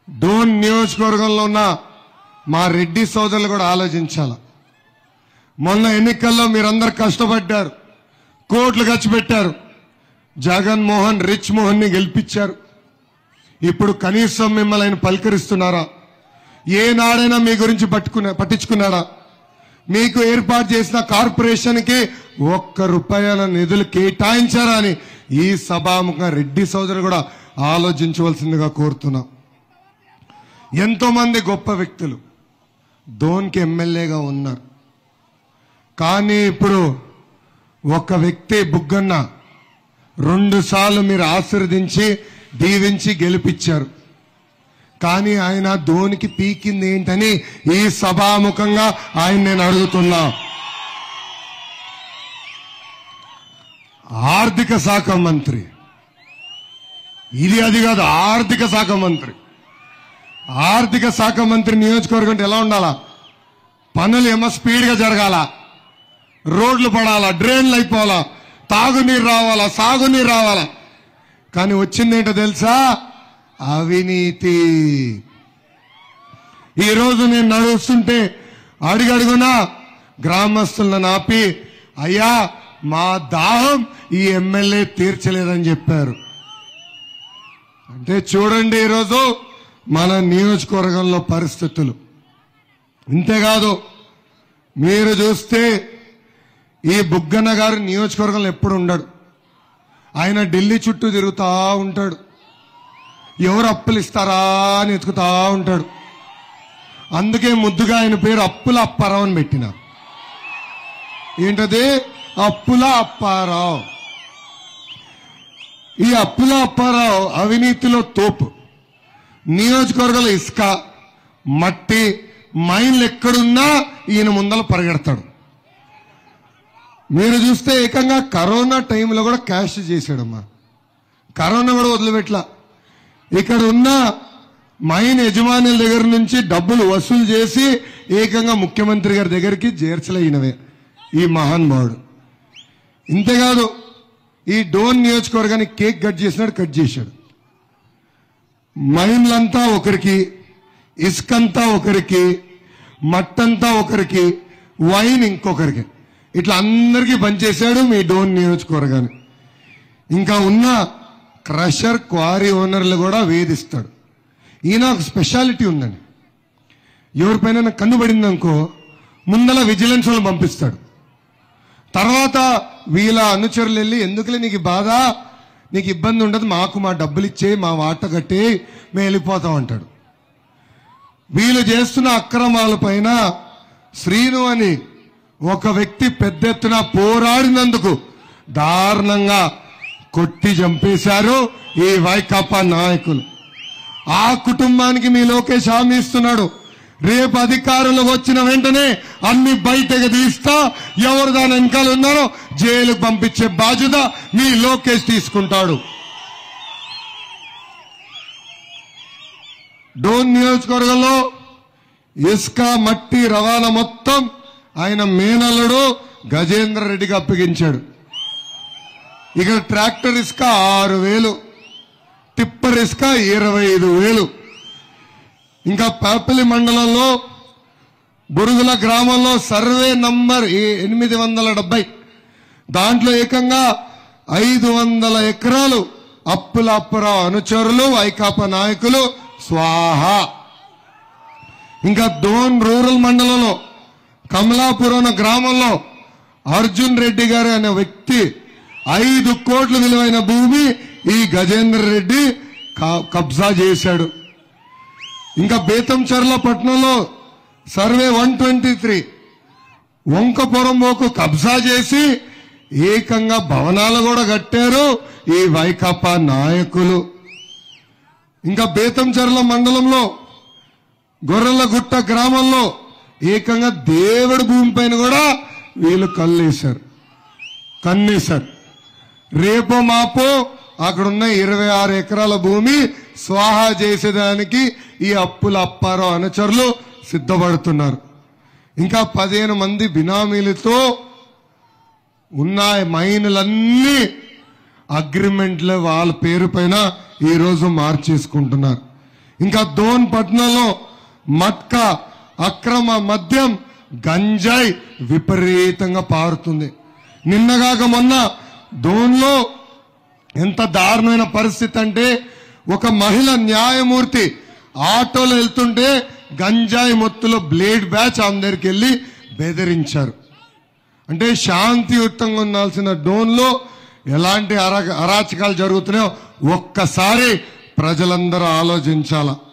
డోన్ నియోజకవర్గంలో ఉన్న మా రెడ్డి సోదరులు కూడా ఆలోచించాల మొన్న ఎన్నికల్లో మీరందరు కష్టపడ్డారు కోట్లు ఖర్చు పెట్టారు జగన్మోహన్ రిచ్ మోహన్ ని గెలిపించారు ఇప్పుడు కనీసం మిమ్మల్ని ఆయన పలకరిస్తున్నారా ఏనాడైనా మీ గురించి పట్టుకున్నా పట్టించుకున్నాడా మీకు ఏర్పాటు చేసిన కార్పొరేషన్ కి ఒక్క రూపాయల నిధులు కేటాయించారా అని ఈ సభాముఖంగా రెడ్డి సోదరులు కూడా ఆలోచించవలసిందిగా కోరుతున్నాం ఎంతో మంది గొప్ప వ్యక్తులు ధోన్కి ఎమ్మెల్యేగా ఉన్నారు కానీ ఇప్పుడు ఒక వ్యక్తి బుగ్గన్న రెండు సార్లు మీరు ఆశీర్వదించి దీవించి గెలిపించారు కానీ ఆయన ధోనికి పీకింది ఏంటని ఈ సభాముఖంగా ఆయన నేను అడుగుతున్నా ఆర్థిక శాఖ మంత్రి ఇది అది కాదు ఆర్థిక శాఖ మంత్రి ఆర్థిక శాఖ మంత్రి నియోజకవర్గం అంటే ఎలా ఉండాలా పనులు ఏమో స్పీడ్గా జరగాల రోడ్లు పడాలా డ్రైన్లు అయిపోవాలా తాగునీరు రావాలా సాగునీరు రావాలా కానీ వచ్చిందేంటో తెలుసా అవినీతి ఈ రోజు నేను నడుస్తుంటే అడుగడుగునా గ్రామస్తులను ఆపి అయ్యా మా దాహం ఈ ఎమ్మెల్యే తీర్చలేదని చెప్పారు అంటే చూడండి ఈరోజు మన నియోజకవర్గంలో పరిస్థితులు ఇంతేకాదు మీరు చూస్తే ఈ బుగ్గన్న గారు నియోజకవర్గంలో ఎప్పుడు ఉండడు ఆయన ఢిల్లీ చుట్టూ తిరుగుతా ఉంటాడు ఎవరు అప్పులు ఇస్తారా అని ఎతుకుతా ఉంటాడు అందుకే ముద్దుగా ఆయన పేరు అప్పుల అప్పారావు అని పెట్టినారు ఏంటది అప్పుల అప్పారావు ఈ అప్పుల అప్పారావు అవినీతిలో తోపు నియోజకవర్గంలో ఇసుక మట్టి మైన్లు ఎక్కడున్నా ఈయన ముందల పరిగెడతాడు మీరు చూస్తే ఏకంగా కరోనా టైంలో కూడా క్యాష్ చేశాడమ్మా కరోనా కూడా వదిలిపెట్ల ఇక్కడ ఉన్న మైన్ యజమానుల దగ్గర నుంచి డబ్బులు వసూలు చేసి ఏకంగా ముఖ్యమంత్రి గారి దగ్గరికి చేర్చలేనవే ఈ మహానుభావుడు ఇంతేకాదు ఈ డోన్ నియోజకవర్గానికి కేక్ కట్ చేసినాడు కట్ చేశాడు మైన్లంతా ఒకరికి ఇసుకంతా ఒకరికి మట్టంతా ఒకరికి వైన్ ఇంకొకరికి ఇట్లా అందరికీ పనిచేశాడు మీ డోన్ నియోజకవర్గాన్ని ఇంకా ఉన్న క్రషర్ క్వారీ ఓనర్లు కూడా వేధిస్తాడు ఈయన ఒక స్పెషాలిటీ ఉందండి ఎవరిపైన కన్ను పడిందనుకో ముందల విజిలెన్స్ వాళ్ళు పంపిస్తాడు తర్వాత వీళ్ళ అనుచరులు వెళ్ళి ఎందుకులే నీకు ఈ బాధ నీకు ఇబ్బంది ఉండదు మాకు మా డబ్బులు ఇచ్చే మా వాట కట్టి మేము వెళ్ళిపోతాం అంటాడు వీళ్ళు చేస్తున్న అక్రమాల పైన శ్రీను అని ఒక వ్యక్తి పెద్ద ఎత్తున పోరాడినందుకు దారుణంగా కొట్టి చంపేశారు ఈ వైకాపా నాయకులు ఆ కుటుంబానికి మీ లోకేష్ హామీ ఇస్తున్నాడు రేపు అధికారులు వచ్చిన వెంటనే అన్ని బయటకు తీస్తా ఎవరు దాని వెనకాల ఉన్నారో జైలుకు పంపించే బాధ్యత మీ లోకేష్ తీసుకుంటాడు డోన్ నియోజకవర్గంలో ఇసుక మట్టి రవాణా మొత్తం ఆయన మేనల్లుడు గజేంద్ర రెడ్డికి అప్పగించాడు ఇక్కడ ట్రాక్టర్ ఇసుక ఆరు వేలు టిప్పర్ ఇసుక ఇరవై ఐదు వేలు ఇంకా పేపలి మండలంలో బురుగుల గ్రామంలో సర్వే నంబర్ ఏ- ఎనిమిది వందల డెబ్బై దాంట్లో ఏకంగా ఐదు వందల ఎకరాలు అప్పుల అప్పురావు అనుచరులు వైకాపా నాయకులు స్వాహ ఇంకా దోన్ రూరల్ మండలంలో కమలాపురం అనే గ్రామంలో అర్జున్ రెడ్డి గారు అనే వ్యక్తి ఐదు కోట్ల విలువైన భూమి ఈ గజేంద్ర రెడ్డి క- కబ్జా చేశాడు ఇంకా బేతంచెర్ల పట్టణంలో survey one twenty three Vankapuram మోకు కబ్జా చేసి ఏకంగా భవనాలు కూడా కట్టారు ఈ వైకాపా నాయకులు ఇంకా బేతంచెర్ల మండలంలో గొర్రెలగుట్ట గ్రామంలో ఏకంగా దేవుడి భూమి పైన కూడా వీళ్ళు కల్లేశారు కన్నేశారు రేపో మాపో అక్కడున్న ఇరవై ఆరు ఎకరాల భూమి స్వాహా చేసేదానికి ఈ అప్పుల అప్పారావు అనుచరులు సిద్ధపడుతున్నారు ఇంకా పదిహేను మంది బినామీలతో ఉన్న మైనులన్నీ అగ్రిమెంట్ల వాళ్ళ పేరు పైన ఈరోజు మార్చేసుకుంటున్నారు ఇంకా దోన్ పట్నంలో మట్కా అక్రమ మద్యం గంజాయి విపరీతంగా పారుతుంది నిన్నగాక మొన్న దోన్లో ఎంత దారుణమైన పరిస్థితి అంటే ఒక మహిళ న్యాయమూర్తి ఆటోలో వెళ్తుంటే గంజాయి మొత్తులో బ్లేడ్ బ్యాచ్ అందరికి వెళ్ళి బెదిరించారు అంటే శాంతియుతంగా ఉండాల్సిన డోన్లో ఎలాంటి అరా అరాచకాలు జరుగుతున్నాయో ఒక్కసారి ప్రజలందరూ ఆలోచించాల